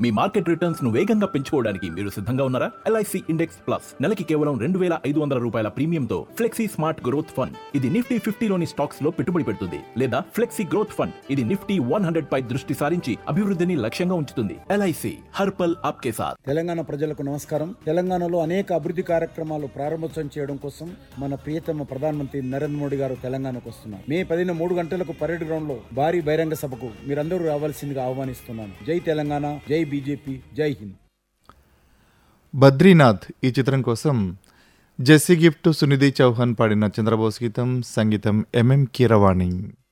మీ market returns ను వేగంగా పెంచుకోవడానికి మీరు సిద్ధంగా ఉన్నారా ఎల్ఐసి ఇండెక్స్ ప్లస్ నెలకి కేవలం రెండు వేల ఐదు వందల రూపాయల ప్రీమియంతో ఫ్లెక్సీ స్మార్ట్ గ్రోత్ ఫండ్ ఇది నిఫ్టీ ఫిఫ్టీలోని స్టాక్స్ లో పెట్టుబడి పెడుతుంది లేదా ఫ్లెక్సీ గ్రోత్ ఫండ్ ఇది నిఫ్టీ వన్ హండ్రెడ్ పై దృష్టి సారించి అభివృద్ధిని లక్ష్యంగా ఉంచుతుంది ఎల్ఐసి హర్పల్ ఆప్కే సాథ్ తెలంగాణ ప్రజలకు నమస్కారం తెలంగాణలో అనేక అభివృద్ధి కార్యక్రమాలు ప్రారంభోత్సవం చేయడం కోసం మన ప్రియతమ ప్రధానమంత్రి నరేంద్ర మోడీ గారు తెలంగాణకు వస్తున్నారు మే పదిన మూడు గంటలకు పరేడ్ గ్రౌండ్ లో భారీ బహిరంగ సభకు మీరందరూ రావాల్సిందిగా ఆహ్వానిస్తున్నాను జై తెలంగాణ జై బీజేపీ జై హింద్ బద్రీనాథ్ ఈ చిత్రం కోసం జెస్సీ గిఫ్ట్ సునిధి చౌహాన్ పాడిన చంద్రబోస్ గీతం సంగీతం ఎంఎం కీరవాణి